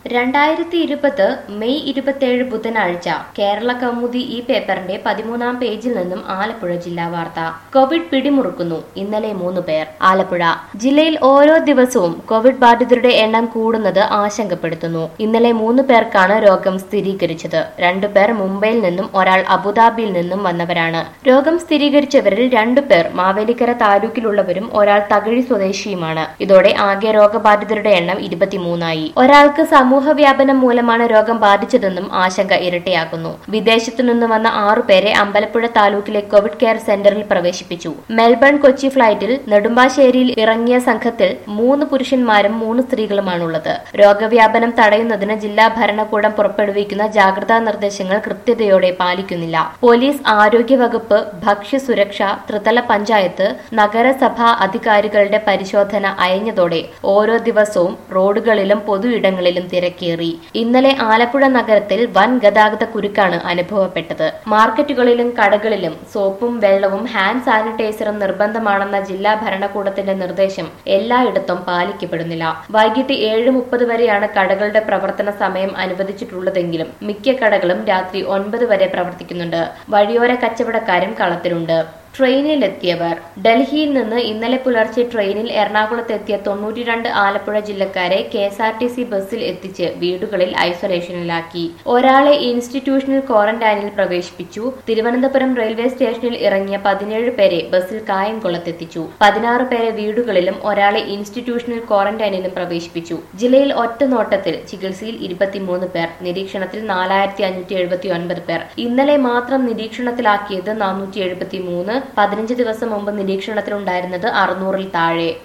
രണ്ടായിരത്തി ഇരുപത് മെയ് ഇരുപത്തിയേഴ് ബുധനാഴ്ച കേരള കൗമുദി ഈ പേപ്പറിന്റെ പതിമൂന്നാം പേജിൽ നിന്നും ആലപ്പുഴ ജില്ലാ വാർത്ത കോവിഡ് പിടിമുറുക്കുന്നു ഇന്നലെ മൂന്ന് പേർ ആലപ്പുഴ ജില്ലയിൽ ഓരോ ദിവസവും കോവിഡ് ബാധിതരുടെ എണ്ണം കൂടുന്നത് ആശങ്കപ്പെടുത്തുന്നു ഇന്നലെ മൂന്ന് പേർക്കാണ് രോഗം സ്ഥിരീകരിച്ചത് രണ്ടുപേർ മുംബൈയിൽ നിന്നും ഒരാൾ അബുദാബിയിൽ നിന്നും വന്നവരാണ് രോഗം സ്ഥിരീകരിച്ചവരിൽ രണ്ടുപേർ മാവേലിക്കര താലൂക്കിലുള്ളവരും ഒരാൾ തകഴി സ്വദേശിയുമാണ് ഇതോടെ ആകെ രോഗബാധിതരുടെ എണ്ണം ഇരുപത്തിമൂന്നായി ഒരാൾക്ക് സമൂഹ വ്യാപനം മൂലമാണ് രോഗം ബാധിച്ചതെന്നും ആശങ്ക ഇരട്ടിയാക്കുന്നു വിദേശത്തു നിന്ന് വന്ന ആറുപേരെ അമ്പലപ്പുഴ താലൂക്കിലെ കോവിഡ് കെയർ സെന്ററിൽ പ്രവേശിപ്പിച്ചു മെൽബൺ കൊച്ചി ഫ്ലൈറ്റിൽ നെടുമ്പാശ്ശേരിയിൽ ഇറങ്ങിയ സംഘത്തിൽ മൂന്ന് പുരുഷന്മാരും മൂന്ന് സ്ത്രീകളുമാണുള്ളത് രോഗവ്യാപനം തടയുന്നതിന് ജില്ലാ ഭരണകൂടം പുറപ്പെടുവിക്കുന്ന ജാഗ്രതാ നിർദ്ദേശങ്ങൾ കൃത്യതയോടെ പാലിക്കുന്നില്ല പോലീസ് ആരോഗ്യവകുപ്പ് ഭക്ഷ്യസുരക്ഷ ത്രിതല പഞ്ചായത്ത് നഗരസഭാ അധികാരികളുടെ പരിശോധന അയഞ്ഞതോടെ ഓരോ ദിവസവും റോഡുകളിലും പൊതു ഇടങ്ങളിലും തിരക്കേറി ഇന്നലെ ആലപ്പുഴ നഗരത്തിൽ വൻ ഗതാഗത കുരുക്കാണ് അനുഭവപ്പെട്ടത് മാർക്കറ്റുകളിലും കടകളിലും സോപ്പും വെള്ളവും ഹാൻഡ് സാനിറ്റൈസറും നിർബന്ധമാണെന്ന ജില്ലാ ഭരണകൂടത്തിന്റെ നിർദ്ദേശം എല്ലായിടത്തും പാലിക്കപ്പെടുന്നില്ല വൈകിട്ട് ഏഴ് മുപ്പത് വരെയാണ് കടകളുടെ പ്രവർത്തന സമയം അനുവദിച്ചിട്ടുള്ളതെങ്കിലും മിക്ക കടകളും രാത്രി ഒൻപത് വരെ പ്രവർത്തിക്കുന്നുണ്ട് വഴിയോര കച്ചവടക്കാരും കളത്തിലുണ്ട് ട്രെയിനിലെത്തിയവർ ഡൽഹിയിൽ നിന്ന് ഇന്നലെ പുലർച്ചെ ട്രെയിനിൽ എറണാകുളത്തെത്തിയ തൊണ്ണൂറ്റിരണ്ട് ആലപ്പുഴ ജില്ലക്കാരെ K S R T C ബസ്സിൽ എത്തിച്ച് വീടുകളിൽ ഐസൊലേഷനിലാക്കി ഒരാളെ ഇൻസ്റ്റിറ്റ്യൂഷണൽ ക്വാറന്റൈനിൽ പ്രവേശിപ്പിച്ചു തിരുവനന്തപുരം റെയിൽവേ സ്റ്റേഷനിൽ ഇറങ്ങിയ പതിനേഴ് പേരെ ബസ്സിൽ കായംകുളത്തെത്തിച്ചു പതിനാറ് പേരെ വീടുകളിലും ഒരാളെ ഇൻസ്റ്റിറ്റ്യൂഷണൽ ക്വാറന്റൈനിലും പ്രവേശിപ്പിച്ചു ജില്ലയിൽ ഒറ്റ നോട്ടത്തിൽ ചികിത്സയിൽ ഇരുപത്തിമൂന്ന് പേർ നിരീക്ഷണത്തിൽ നാലായിരത്തി അഞ്ഞൂറ്റി എഴുപത്തി ഒൻപത് പേർ ഇന്നലെ മാത്രം നിരീക്ഷണത്തിലാക്കിയത് നാനൂറ്റി എഴുപത്തി മൂന്ന് പതിനഞ്ച് ദിവസം മുമ്പ് നിരീക്ഷണത്തിലുണ്ടായിരുന്നത് അറുന്നൂറിൽ താഴെ